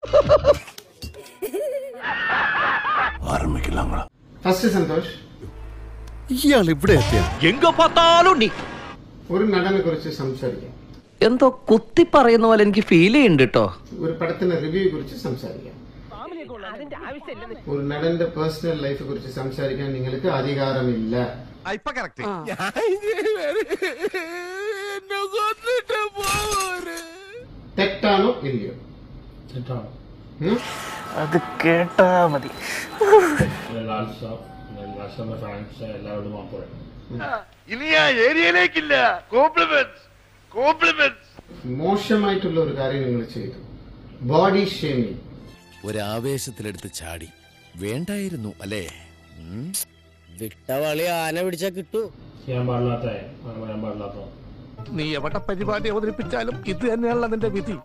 First Santhosh ഇയാൾ ഇവിടെ എത്തിയ എങ്ക பார்த்தாலும் നീ ഒരു നടനെ കുറിച്ച് സംസാരിക്കാം എന്തോ കുത്തി പറയുന്ന പോലെ എനിക്ക് ഫീൽ ചെയ്യുന്നുണ്ട് കേട്ടോ ഒരു പടത്തിന്റെ റിവ്യൂ കുറിച്ച് സംസാരിക്കാം ഒരു നടന്റെ പേഴ്സണൽ ലൈഫെ കുറിച്ച് സംസാരിക്കാൻ നിങ്ങൾക്ക് അധികാരമില്ല ഇപ്പൊ കറക്റ്റ് തെറ്റാണോ ഇല്ലയോ ഉം? അത് കേട്ടാ മതി ഇനി ആ ഏരിയയിലേക്കില്ല കോംപ്ലിമെന്റ് കോംപ്ലിമെന്റ് മോശമായിട്ടുള്ള ഒരു കാര്യം നിങ്ങൾ ചെയ്തു ബോഡി ഷേമിങ് ഒരാവേശത്തിലെടുത്ത് ചാടി വേണ്ടായിരുന്നു അല്ലേ വിട്ടവളി ആന പിടിച്ചാ കിട്ടൂ ചെയ്യാൻ പാടില്ലാത്ത പറയാൻ പാടില്ലാത്ത നീ എവിടെ പരിപാടി അവതരിപ്പിച്ചാലും ഇത് തന്നെയാണല്ലോ നിന്റെ വിധി